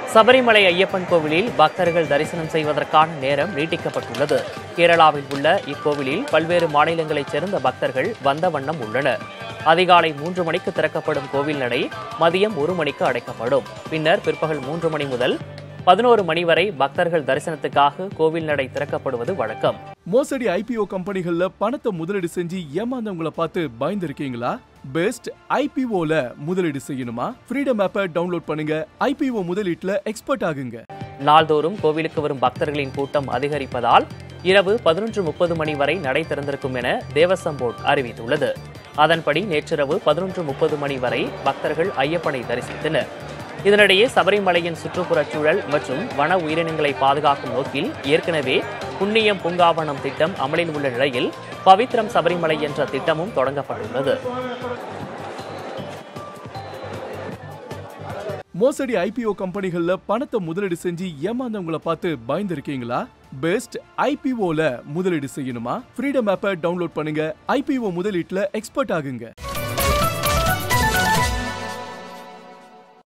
சபரிமலை ஐயப்பன் கோவிலில் பக்தர்கள் தரிசனம் செய்வதற்கான நேரம் நீட்டிக்கப்பட்டுள்ளது கேரளாவில் உள்ள இக்கோவிலில் பல்வேறு மாநிலங்களைச் சேர்ந்த பக்தர்கள் வந்த வண்ணம் உள்ளனர் அதிகாலை மூன்று மணிக்கு திறக்கப்படும் கோவில் நடை மதியம் ஒரு மணிக்கு அடைக்கப்படும் பின்னர் பிற்பகல் மூன்று மணி முதல் பதினோரு மணி வரை பக்தர்கள் தரிசனத்துக்காக கோவில் நடை திறக்கப்படுவது வழக்கம் மோசடி ஐபிஓ கம்பெனிகள்ல பணத்தை முதலீடு செஞ்சு ஏமாந்தவங்கள பார்த்து பயந்துருக்கீங்களா பெஸ்ட் ஐபிஓல முதலீடு செய்யணுமா ஃப்ரீடம் ஆப்பை டவுன்லோட் பண்ணுங்க ஐபிஓ முதலீட்டுல எக்ஸ்பர்ட் ஆகுங்க நாள்தோறும் கோவிலுக்கு வரும் பக்தர்களின் கூட்டம் அதிகரிப்பதால் இரவு பதினொன்று முப்பது மணி வரை நடை திறந்திருக்கும் என தேவசம் போர்டு அறிவித்துள்ளது அதன்படி நேற்றிரவு பதினொன்று முப்பது மணி வரை பக்தர்கள் ஐயப்பனை தரிசித்தனர் இதனிடையே சபரிமலையின் சுற்றுப்புறச் சூழல் மற்றும் வன உயிரினங்களை பாதுகாக்கும் நோக்கில் ஏற்கனவே புண்ணியம் பூங்காவனம் திட்டம் அமலில் உள்ள நிலையில் பவித்ரம் சபரிமலை என்ற திட்டமும் தொடங்கப்பட்டுள்ளது மோசடி ஐபிஓ கம்பெனிகள்ல பணத்தை முதலீடு செஞ்சு ஏமாந்தவங்கள பார்த்து பயந்துருக்கீங்களா பெஸ்ட் ஐபிஓல முதலீடு செய்யணுமா ஃப்ரீடம் ஆப்பை டவுன்லோட் பண்ணுங்க ஐபிஓ முதலீட்டுல எக்ஸ்பர்ட் ஆகுங்க